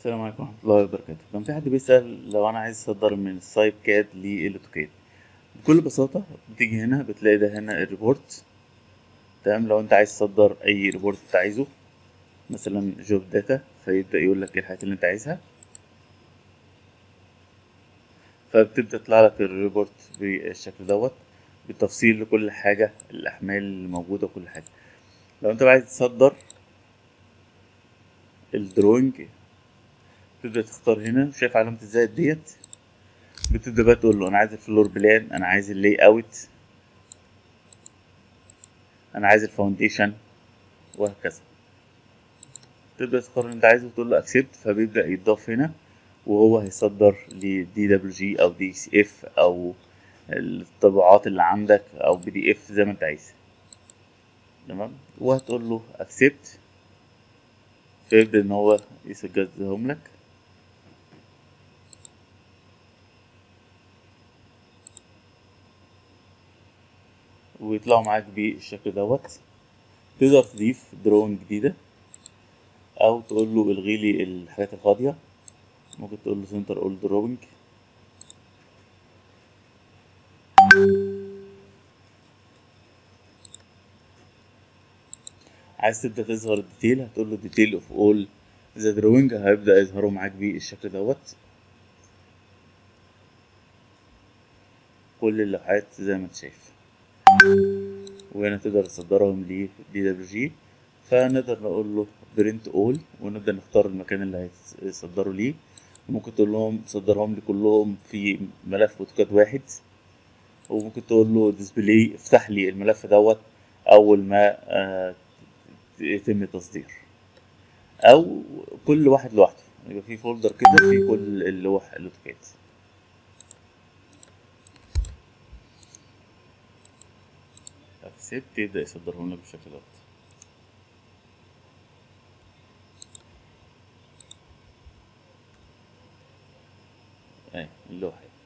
السلام عليكم ورحمة الله وبركاته كان في حد بيسأل لو أنا عايز أصدر من السايب كاد لإلوتوكاد بكل بساطة بتيجي هنا بتلاقي ده هنا الريبورت تمام لو أنت عايز تصدر أي ريبورت أنت عايزه مثلا جوب داتا فيبدأ يقول لك إيه الحاجات اللي أنت عايزها فبتبدأ تطلع لك الريبورت بالشكل دوت بالتفصيل لكل حاجة الأحمال الموجودة وكل حاجة لو أنت بقى عايز تصدر الدروينج تبدأ تختار هنا شايف علامة الزائد ديت بتبدأ بقى تقول له أنا عايز الفلور بلان أنا عايز اللاي أوت أنا عايز الفاونديشن وهكذا تبدأ تختار اللي أنت عايزه وتقول له أكسبت فبيبدأ يتضاف هنا وهو هيصدر ل دي دبليو جي أو دي سي اف أو الطبعات اللي عندك أو بي دي اف زي ما أنت عايز تمام وهتقول له أكسبت فيبدأ إن هو يسجلهم لك ويطلعوا معاك بالشكل دوت تقدر تضيف درون جديدة أو تقول له الغي لي الحاجات الفاضية ممكن تقول له سنتر اول دروينج عايز تبدأ تظهر الديتيل هتقول له ديتيل اوف اول ذا دروينج هيبدأ يظهروا معاك بالشكل دوت كل اللوحات زي ما انت شايف وهنا تقدر تصدرهم ل دي دبليو جي فنقدر نقول له برنت اول ونبدأ نختار المكان اللي هيصدروا ليه وممكن تقول لهم صدرهم لي كلهم في ملف اوتوكاد واحد وممكن تقول له ديسبلاي افتح لي الملف دوت اول ما آه يتم التصدير او كل واحد لوحده يبقى في فولدر كده في كل اللوح الاوتوكاد اكسبت يبدا يصدرهم لك بالشكل دوت اهي اللوحه